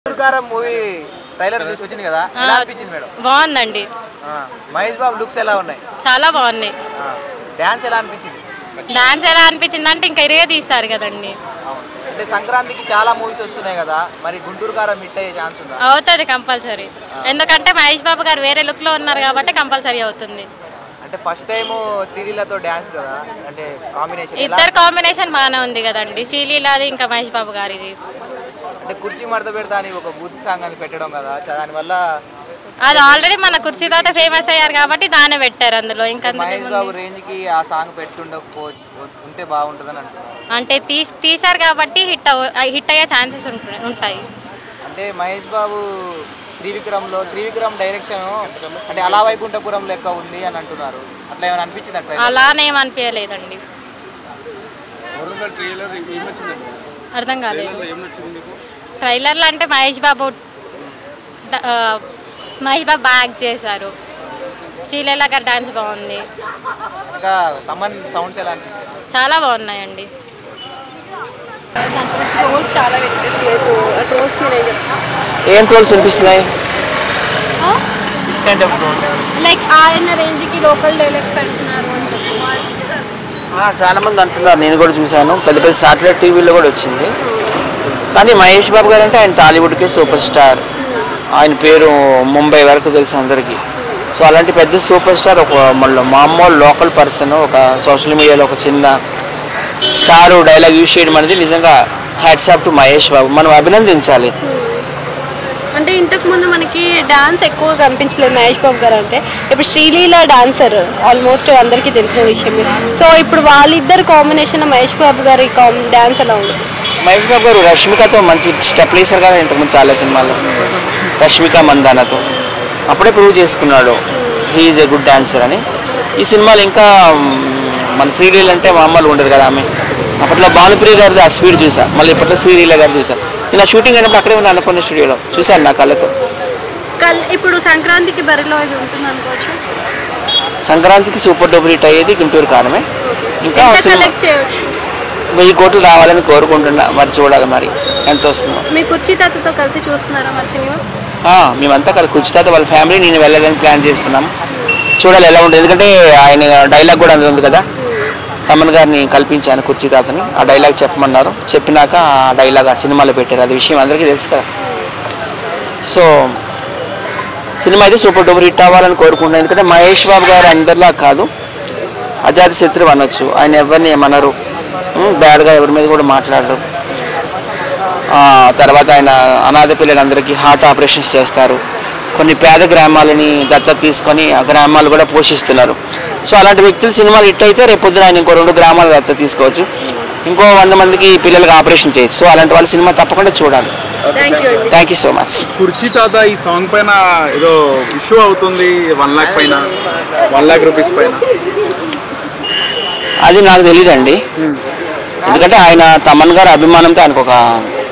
దుర్గారం movie trailer చూసి వచ్చింది కదా ఎలా అనిపించింది మేడం బాగుందండి ఆ, మహేష్ బాబు లుక్స్ ఎలా ఉన్నాయి చాలా బాగున్నాయి డ్యాన్స్ ఎలా అనిపించింది డాన్స్ ఎలా అనిపించింది అంటే ఇంకా ఇరిగే తీస్తారు కదండి అంటే సంక్రాంతికి చాలా మూవీస్ వస్తున్నాయి కదా మరి గుంటూరు కారం హిట్ అయ్యే ఛాన్స్ ఉందా అవుతుంది కంపల్సరీ ఎందుకంటే మహేష్ బాబు గారు వేరే లుక్లో ఉన్నారు కాబట్టి కంపల్సరీ అవుతుంది అంటే ఫస్ట్ టైం శ్రీలీలతో డ్యాన్స్ కదా అంటే కాంబినేషన్ ఎలా ఇద్దరు కాంబినేషన్ బాగానే ఉంది కదండి శ్రీలీలాది ఇంకా మహేష్ బాబు గారిది అంటే కుర్చీ మడత పెడతా అని ఒక బూత్ సాంగ్ అని పెట్టడం కదా చ- దానివల్ల అది ఆల్రెడీ మన కుర్చీ తాత ఫేమస్ అయ్యారు కాబట్టి దానే పెట్టారు అందులో ఇంకా అందులో మహేష్ ఏముంది? బాబు రేంజ్ కి ఆ సాంగ్ పెట్టుండకపో ఉంటే బాగుంటుందని అంటున్నారు అంటే తీసి తీశారు కాబట్టి హిట్ హిట్ అయ్యే ఛాన్సెస్ ఉంటాయి అంటే మహేష్ బాబు త్రివిక్రమ్లో త్రివిక్రమ్ డైరెక్షన్ అంటే అలా వైకుంఠపురం లెక్క ఉంది అని అంటున్నారు అట్లా ఏమైనా అనిపించింది అట్లా అలానేం అనిపించలేదండి అర్థం కాలేదు ట్రైలర్లో అంటే మహేష్ బాబు డ- ఆ, మహేష్ బాబు బాగా యాక్ట్ చేశారు శ్రీలీల గారి డాన్స్ బాగుంది ఇంకా తమన్ సౌండ్స్ ఎలా అనిపించింది చాలా బాగున్నాయండి ట్రోల్స్ చాలా వినిపిస్తున్నాయి సో ట్రోల్స్ మీద ఏం చెప్తారు ఏం ట్రోల్స్ వినిపిస్తున్నాయి లైక్ ఆయన రేంజ్కి లోకల్ డైలాగ్స్ పెడుతున్నారు అని చెప్పేసి ఆ, చాలా మంది అంటున్నారు నేను కూడా చూశాను పెద్ద పెద్ద సాటిలైట్ టీవీలో కూడా వచ్చింది కానీ మహేష్ బాబు గారు అంటే ఆయన టాలీవుడ్కే సూపర్ స్టార్ ఆయన పేరు ముంబై వరకు తెలుసు అందరికీ సో అలాంటి పెద్ద సూపర్ స్టార్ ఒక మళ్ళీ మామూలు లోకల్ పర్సన్ ఒక సోషల్ మీడియాలో ఒక చిన్న స్టార్ డైలాగ్ యూజ్ చేయడం అనేది నిజంగా హ్యాట్సాప్ టు మహేష్ బాబు మనం అభినందించాలి అంటే ఇంతకు ముందు మనకి డాన్స్ ఎక్కువ కనిపించలేదు మహేష్ బాబు గారు అంటే ఇప్పుడు శ్రీలీల డాన్సర్ ఆల్మోస్ట్ అందరికీ తెలిసిన విషయమే సో ఇప్పుడు వాళ్ళిద్దరు కాంబినేషన్ మహేష్ బాబు గారి డాన్స్ ఎలా ఉంది మహేష్ బాబు గారు రష్మికతో మంచి స్టెప్ వేశారు కదా ఇంతకుముందు చాలా సినిమాల్లో రష్మిక మందానతో అప్పుడే ప్రూవ్ చేసుకున్నాడు హీఈస్ ఏ గుడ్ డాన్సర్ అని ఈ సినిమాలు ఇంకా మ్, మన సీరియల్ అంటే మామూలు ఉండదు కదా ఆమె అప్పట్లో భానుప్రియ గారిది ఆ స్పీడ్ చూసా మళ్ళీ ఇప్పట్లో శ్రీలీల గారు చూసా నేను ఆ షూటింగ్ అయినప్పుడు అక్కడే ఉన్నాను అనుకున్న స్టూడియోలో చూశాను నా కళ్ళతో కల్ ఇప్పుడు సంక్రాంతికి బరిలో ఇది ఉంటుంది అనుకోవచ్చు సంక్రాంతికి సూపర్ డూపర్ హిట్ అయ్యేది గుంటూరు కారమే ఇంకా ఎంత సినిమా కలెక్ట్ చేయవచ్చు వెయ్యి కోట్లు రావాలని కోరుకుంటున్నా మరి చూడాలి మరి ఎంత వస్తుందో మీ కుర్చీ తాతతో కలిసి చూస్తున్నారా మా సినిమా ఆ, మేమంతా అక్కడ కూర్చుతాత వాళ్ళ ఫ్యామిలీ నేను వెళ్ళాలని ప్లాన్ చేస్తున్నాం చూడాలి ఎలా ఉంటుంది ఎందుకంటే ఆయన డైలాగ్ కూడా అందులో ఉంది కదా తమన్ గారిని కల్పించాను కుర్చీ తాతని ఆ డైలాగ్ చెప్పమన్నారు చెప్పినాక ఆ డైలాగ్ ఆ సినిమాలో పెట్టారు అది విషయం అందరికీ తెలుసు కదా సో సినిమా అయితే సూపర్ డూపర్ హిట్ అవ్వాలని కోరుకుంటున్నాను ఎందుకంటే మహేష్ బాబు గారు అందరిలా కాదు అజాతి శత్రువు అనొచ్చు ఆయన ఎవరిని ఏమనరు బ్యాడ్గా ఎవరి మీద కూడా మాట్లాడరు ఆ, తర్వాత ఆయన అనాథ పిల్లలందరికీ హార్ట్ ఆపరేషన్స్ చేస్తారు కొన్ని పేద గ్రామాలని దత్తత తీసుకొని ఆ గ్రామాలు కూడా పోషిస్తున్నారు సో అలాంటి వ్యక్తులు సినిమాలు హిట్ అయితే రేపు పొద్దున ఆయన ఇంకో రెండు గ్రామాలు దత్తత తీసుకోవచ్చు ఇంకో వంద మందికి పిల్లలకి ఆపరేషన్ చేయొచ్చు సో అలాంటి వాళ్ళ సినిమా తప్పకుండా చూడాలి థ్యాంక్ యూ అండి థ్యాంక్ యూ సో మచ్ కుర్చీ తాత ఈ సాంగ్ పైన ఏదో ఇష్యూ అవుతుంది వన్ లాక్ పైన వన్ లాక్ రూపీస్ పైన అది నాకు తెలియదండి ఎందుకంటే ఆయన తమన్ గారు అభిమానంతో ఆయనకు ఒక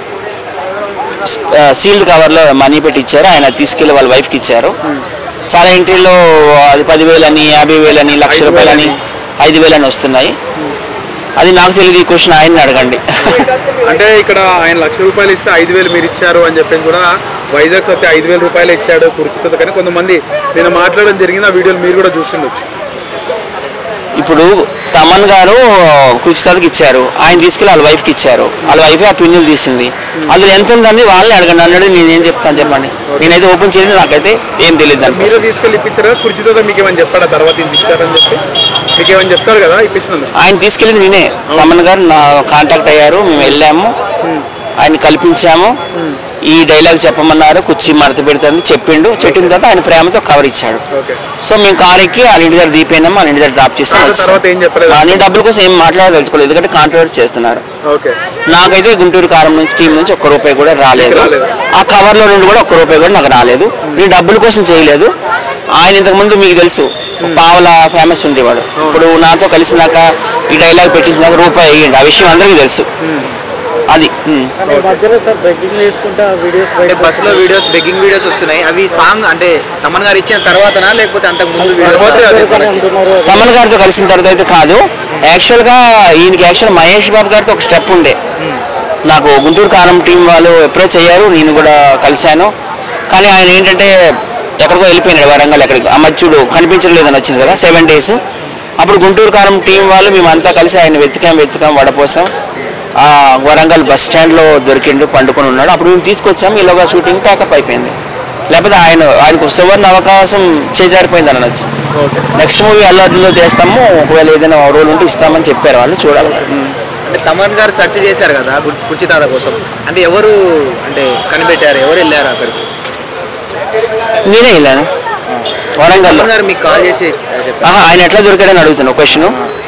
సీల్డ్ కవర్లో మనీ పెట్టి ఇచ్చారు ఆయన తీసుకెళ్లి వాళ్ళ వైఫ్కి ఇచ్చారు చాలా ఇంటిల్లో అది పదివేలని యాభై వేలని లక్ష రూపాయలని ఐదు వేలని వస్తున్నాయి అది నాకు తెలియదు ఈ క్వశ్చన్ ఆయన్ని అడగండి అంటే ఇక్కడ ఆయన లక్ష రూపాయలు ఇస్తే ఐదు వేలు మీరు ఇచ్చారు అని చెప్పేసి కూడా వైజాగ్ సత్య ఐదు వేల రూపాయలు ఇచ్చాడు కుర్చీ తాత కానీ కొంతమంది నేను మాట్లాడడం జరిగింది ఆ వీడియోలు మీరు కూడా చూస్తుండొచ్చు ఇప్పుడు తమన్ గారు కుచితానికి ఇచ్చారు ఆయన తీసుకెళ్ళి వాళ్ళ వైఫ్కి ఇచ్చారు వాళ్ళ వైఫ్ ఆ పిన్నులు తీసింది అందులో ఎంత ఉందని వాళ్ళని అడగండి అన్నాడు నేనేం చెప్తాను చెప్పండి నేనైతే ఓపెన్ చేయలేదు నాకైతే ఏం తెలియదు మీరే దానికోసం తీసుకెళ్ళి ఇప్పించారు కదా కుర్చీ తాత మీకు ఏమని చెప్పాడా తర్వాత ఇది ఇచ్చారని చెప్పి మీకు ఏమని చెప్తారు కదా ఇప్పించినందుకు ఆయన తీసుకెళ్ళింది నేనే తమన్ గారు నా కాంటాక్ట్ అయ్యారు మేము వెళ్ళాము ఆయన కల్పించాము ఈ డైలాగ్ చెప్పమన్నారు కుర్చీ మడత పెడుతుంది చెప్పిండు చెప్పిన తర్వాత ఆయన ప్రేమతో కవర్ ఇచ్చాడు ఓకే సో మేము కార్ ఎక్కి వాళ్ళ ఇంటి దగ్గర దీపోయినాము వాళ్ళ ఇంటి దగ్గర డ్రాప్ చేస్తాం తర్వాత ఏం చెప్పలేదు నేను డబ్బుల కోసం ఏం మాట్లాడదలుచుకోలేదు ఎందుకంటే కాంట్రవర్సీ చేస్తున్నారు ఓకే నాకైతే గుంటూరు కారం నుంచి టీం నుంచి ఒక్క రూపాయి కూడా రాలేదు రాలేదు. ఆ కవర్లో నుండి కూడా ఒక్క రూపాయి కూడా నాకు రాలేదు నేను డబ్బుల కోసం చేయలేదు ఆయన ఇంతకుముందు మీకు తెలుసు పావుల ఫేమస్ ఉండేవాడు ఇప్పుడు నాతో కలిసినాక ఈ డైలాగ్ పెట్టించినాక రూపాయి అయ్యింది ఆ విషయం అందరికీ తెలుసు అది ఉమ్. మధ్యలో సార్ బెగ్గింగ్ చేసుకుంటా వీడియోస్ అంటే బస్సులో వీడియోస్ బెగ్గింగ్ వీడియోస్ వస్తున్నాయి అవి సాంగ్ అంటే తమన్ గారు ఇచ్చిన తర్వాతనా లేకపోతే అంతకు ముందు తర్వాతే వీడియోస్ అది మనకి. అంటున్నారు తమన్ గారితో కలిసిన తర్వాత అయితే కాదు యాక్చువల్గా ఈయనకి యాక్చువల్ మహేష్ బాబు గారితో ఒక స్టెప్ ఉండే నాకు గుంటూరు కారం టీం వాళ్ళు అప్రోచ్ అయ్యారు నేను కూడా కలిశాను కానీ ఆయన ఏంటంటే ఎక్కడికో వెళ్ళిపోయినాడు వరంగల్ ఎక్కడికి ఆ మధ్యుడు కనిపించలేదని వచ్చింది కదా సెవెన్ డేస్ అప్పుడు గుంటూరు కారం టీం వాళ్ళు మేమంతా కలిసి ఆయన వెతికాం వెతికాం వడపోసాం ఆ వరంగల్ బస్ స్టాండ్లో దొరికిండు పండుకొని ఉన్నాడు అప్పుడు మేము తీసుకొచ్చాం ఈలోగా షూటింగ్ ప్యాకప్ అయిపోయింది లేకపోతే ఆయన ఆయనకు సువర్ణ అవకాశం చేజారిపోయింది అనొచ్చు నెక్స్ట్ మూవీ అల్లు అర్జున్లో చేస్తాము ఒకవేళ ఏదైనా రోల్ ఉంటే ఇస్తామని చెప్పారు వాళ్ళు చూడాలి అంటే తమన్ గారు సెర్చ్ చేశారు కదా గు- కుర్చీ తాత కోసం అంటే ఎవరు అంటే కనిపెట్టారు ఎవరు వెళ్ళారు అక్కడికి నేనే వెళ్ళాను వరంగల్లో తమన్ గారు మీకు కాల్ చేసి చెప్పారు ఆహా, ఆయన ఎట్లా దొరికాడని అడుగుతాను క్వశ్చన్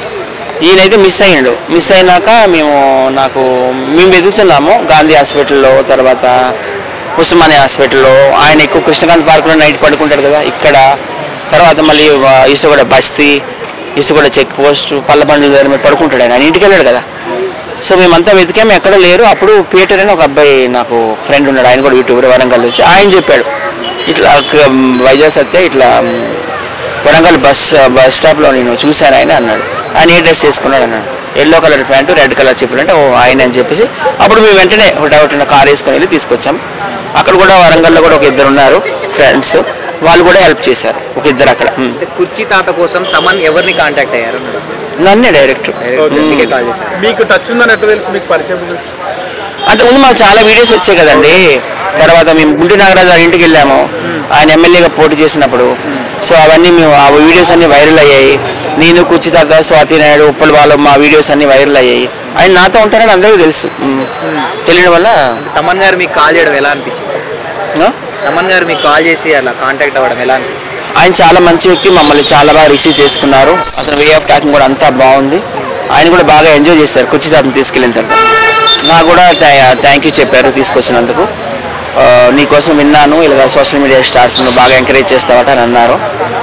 ఈయనైతే మిస్ అయ్యాడు మిస్ అయినాక మేము నాకు మేము వెతుకుతున్నాము గాంధీ హాస్పిటల్లో తర్వాత ఉస్మానియా హాస్పిటల్లో ఆయన ఎక్కువ కృష్ణకాంత్ పార్కులో నైట్ పడుకుంటాడు కదా ఇక్కడ తర్వాత మళ్ళీ వా- ఇసుగూడ బస్తీ ఇసుగూడ చెక్ పోస్ట్ పల్లబండ్ల దగ్గర మీద పడుకుంటాడు ఆయన ఆయన ఇంటికి వెళ్ళాడు కదా సో మేమంతా వెతికాము ఎక్కడ లేరు అప్పుడు పీటర్ అని ఒక అబ్బాయి నాకు ఫ్రెండ్ ఉన్నాడు ఆయన కూడా యూట్యూబర్ వరంగల్ వచ్చి ఆయన చెప్పాడు ఇట్లా క- వైజాగ్ సత్య ఇట్లా మ్, వరంగల్ బస్ బస్ స్టాప్లో నేను చూశాను ఆయన అన్నాడు ఆయన ఏ డ్రెస్ చేసుకున్నాడు అన్నాడు yellow colour pant red colour చెప్పులు అంటే ఓ ఆయన అని చెప్పేసి అప్పుడు మేము వెంటనే ఒకటి కార్ వేసుకొని వెళ్ళి తీసుకొచ్చాం అక్కడ కూడా వరంగల్లో కూడా ఒక ఇద్దరు ఉన్నారు ఫ్రెండ్స్ వాళ్ళు కూడా హెల్ప్ చేశారు ఒక ఇద్దరు అక్కడ మ్. అంటే కుర్చీ తాత కోసం తమన్ ఎవరిని కాంటాక్ట్ అయ్యారు నన్నే డైరెక్ట్ డైరెక్ట్ మీకే కాల్ చేశారు మీకు టచ్ ఉందని ఎట్లా తెలుసు మీకు పరిచయం ఉంది? అంతకుముందు మాకు చాలా వీడియోస్ వచ్చాయి కదండి తర్వాత మేము గుంటి నాగరాజు గారి ఇంటికి వెళ్ళాము ఆయన ఎమ్మెల్యేగా పోటీ చేసినప్పుడు సో అవన్నీ మేము ఆ వీడియోస్ అన్ని వైరల్ అయ్యాయి నేను కుర్చీ తాత స్వాతి నాయుడు ఉప్పల్ వాళ్ళు మా వీడియోస్ అన్ని వైరల్ అయ్యాయి ఆయన నాతో ఉంటారని అందరికీ తెలుసు ఉమ్. తెలియడం వల్ల తమన్ గారు మీకు కాల్ చేయడం ఎలా అనిపించింది ఆ? తమన్ గారు మీకు కాల్ చేసి అలా కాంటాక్ట్ అవ్వడం ఎలా అనిపించింది ఆయన చాలా మంచి వ్యక్తి మమ్మల్ని చాలా బాగా రిసీవ్ చేసుకున్నారు అతని వే ఆఫ్ టాకింగ్ కూడా అంతా బాగుంది ఆయన కూడా బాగా ఎంజాయ్ చేశారు కుర్చీ తాతను తీసుకెళ్ళిన తర్వాత నాకు కూడా థ్యాంక్ యూ చెప్పారు తీసుకొచ్చినందుకు ఆ, నీకోసం విన్నాను ఇలా సోషల్ మీడియా స్టార్స్ బాగా ఎంకరేజ్ చేస్తావట అని అన్నారు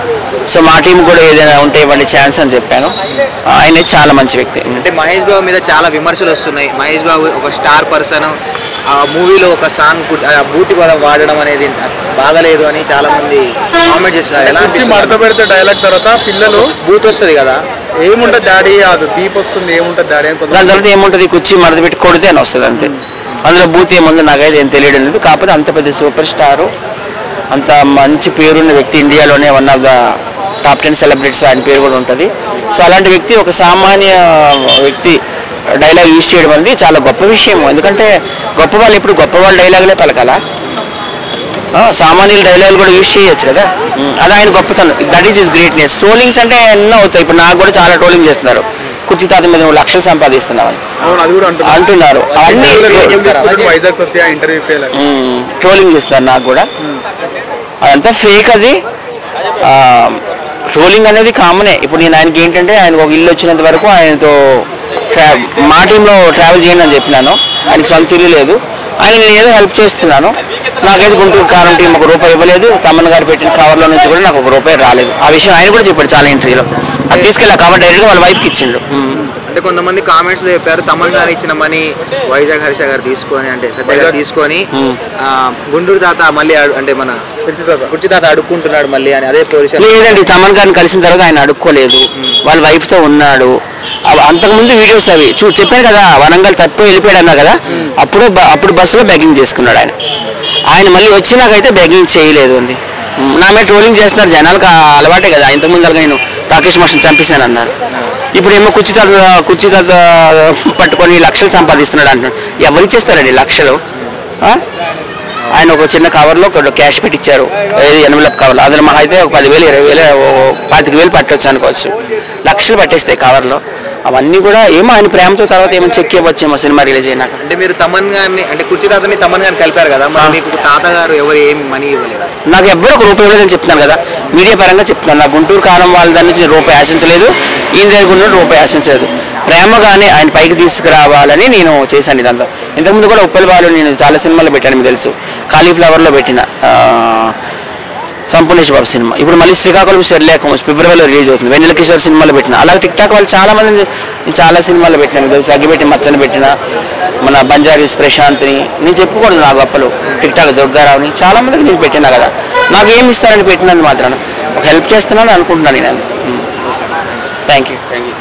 సో మా టీం కూడా ఏదైనా ఉంటే ఇవ్వండి ఛాన్స్ అని చెప్పాను ఆయన చాలా మంచి వ్యక్తి అంటే మహేష్ బాబు మీద చాలా విమర్శలు వస్తున్నాయి మహేష్ బాబు ఒక స్టార్ పర్సన్ ఆ మూవీలో ఒక సాంగ్ బూటి పదం వాడడం అనేది బాగలేదు అని చాలా మంది కామెంట్ చేస్తున్నారు ఎలా కుర్చీ మడత అనిపిస్తుంది పెడితే డైలాగ్ తర్వాత పిల్లలు బూత్ వస్తుంది కదా ఏముంటది డాడీ అది దీప్ వస్తుంది ఏముంటది డాడీ అని దాని కొంతమంది తర్వాత ఏముంటుంది కుర్చీ మడత పెట్టి కొడితే అని వస్తుంది అంతే అందులో బూత్ ఏముంది నాకైతే ఏం తెలియడం లేదు కాకపోతే అంత పెద్ద సూపర్ స్టారు అంత మంచి పేరున్న వ్యక్తి ఇండియాలోనే one of the top ten celebrities ఆయన పేరు కూడా ఉంటుంది సో అలాంటి వ్యక్తి ఒక సామాన్య వ్యక్తి డైలాగ్ యూజ్ చేయడం అనేది చాలా గొప్ప విషయం ఎందుకంటే గొప్ప వాళ్ళు ఇప్పుడు గొప్ప వాళ్ళ డైలాగులే పలకాలా ఆ, సామాన్యుల డైలాగులు కూడా యూజ్ చేయొచ్చు కదా ఉమ్, అది ఆయన గొప్పతనం that is is greatness trollings అంటే ఎన్నో అవుతాయి ఇప్పుడు నాకు కూడా చాలా ట్రోలింగ్ చేస్తున్నారు కుర్చీ తాత మీద నువ్వు లక్షలు సంపాదిస్తున్నావని అవును అది కూడా అంటున్నారు అంటున్నారు అవన్నీ ఏం చేసుకుంటాడు వైజాగ్ సత్య ఇంటర్వ్యూ ఫెయిల్ అని. ట్రోలింగ్ చేస్తున్నారు నాకు కూడా అదంతా ఫేక్ అది ట్రోలింగ్ అనేది కామనే ఇప్పుడు నేను ఆయనకి ఏంటంటే ఆయన ఒక ఇల్లు వచ్చినంత వరకు ఆయనతో ట్రా మా టీంలో ట్రావెల్ చేయండి అని చెప్పినాను ఆయనకి సొంత ఇల్లు లేదు ఆయన నేను ఏదో హెల్ప్ చేస్తున్నాను నాకైతే గుంటూరు కారం టీం ఒక రూపాయి ఇవ్వలేదు తమ్మన్ గారు పెట్టిన కవర్లో నుంచి కూడా నాకు ఒక రూపాయి రాలేదు ఆ విషయం ఆయన కూడా చెప్పాడు చాలా ఇంటర్వ్యూలో అది తీసుకెళ్ళి ఆ కవర్ డైరెక్ట్గా వాళ్ళ వైఫ్కి ఇచ్చిండు ఉమ్. అంటే కొంతమంది కామెంట్స్ లో చెప్పారు తమన్ గారు ఇచ్చిన మనీ వైజాగ్ హర్ష గారు తీసుకొని అంటే సత్య గారు తీసుకొని ఆ, గుంటూరు తాత మళ్ళీ అడు- అంటే మన కుర్చీ తాత. కుర్చీ తాత అడుక్కుంటున్నాడు మళ్ళీ అని అదే పొజిషన్ లేదండి తమన్ గారిని కలిసిన తర్వాత ఆయన అడుక్కోలేదు వాళ్ళ వైఫ్ తో ఉన్నాడు అవ- అంతకుముందు వీడియోస్ అవి చూ చెప్పాను కదా వరంగల్ తప్పు వెళ్ళిపోయాడు అన్నా కదా అప్పుడు బ- అప్పుడు బస్సులో బెగ్గింగ్ చేసుకున్నాడు ఆయన ఆయన మళ్ళీ వచ్చినాకైతే బెగ్గింగ్ చేయలేదు అండి ఉమ్, నా మీద ట్రోలింగ్ చేస్తున్నారు జనాలకు ఆ అలవాటే కదా ఇంతకుముందు అలాగా నేను రాకేష్ మాస్టర్ చంపేశాను అన్నారు ఇప్పుడు ఏమో కుర్చీ తాత కుర్చీ తాత పట్టుకొని లక్షలు సంపాదిస్తున్నాడు అంటున్నాడు ఎవరు ఇచ్చేస్తారండి లక్షలు ఆ? ఆయన ఒక చిన్న కవర్లో ఒక క్యాష్ పెట్టి ఇచ్చారు ఏది ఎనిమిది కవర్లో అందులో మహా అయితే ఒక పదివేలు ఇరవై వేలు ఓ పాతిక వేలు పట్టవచ్చు అనుకోవచ్చు లక్షలు పట్టేస్తాయి కవర్లో అవన్నీ కూడా ఏమో ఆయన ప్రేమతో తర్వాత ఏమో చెక్ ఇవ్వచ్చేమో సినిమా రిలీజ్ అయినాక అంటే మీరు తమన్ గారిని అంటే కుర్చీ తాతని తమన్ గారిని కలిపారు కదా మరి మీకు తాతగారు ఎవరు ఏం మనీ ఇవ్వలేదా నాకు ఎవ్వరు ఒక రూపాయి ఇవ్వలేదని చెప్తున్నాను కదా మీడియా పరంగా చెప్తున్నాను నా గుంటూరు కారం వాళ్ళ దాని నుంచి నేను రూపాయి ఆశించలేదు ఈయన దగ్గర ఉన్న రూపాయి ఆశించలేదు ప్రేమగానే ఆయన పైకి తీసుకురావాలని నేను చేశాను ఇదంతా ఇంతకుముందు కూడా ఉప్పల్ బాలు నేను చాలా సినిమాలు పెట్టాను మీకు తెలుసు కాలీఫ్లవర్లో పెట్టిన ఆ, సంపూర్ణేష్ బాబు సినిమా ఇప్పుడు మళ్ళీ శ్రీకాకుళం శర్లేఖం ఫిబ్రవరిలో రిలీజ్ అవుతుంది వెన్నెల కిషోర్ సినిమాలో పెట్టిన అలాగే టిక్ టాక్ వాళ్ళు చాలా మంది నేను చాలా సినిమాలు పెట్టిన మీకు తెలుసు అగ్గిపెట్టి మచ్చని పెట్టిన మన బంజారీస్ ప్రశాంత్ని నేను చెప్పుకోండి నా గొప్పలు టిక్ టాక్ దుర్గారావుని చాలా మందికి నేను పెట్టినా కదా నాకు ఏమి ఇస్తారని పెట్టినందు మాత్రాన ఒక హెల్ప్ చేస్తున్నాను అనుకుంటున్నాను నేను థ్యాంక్ యూ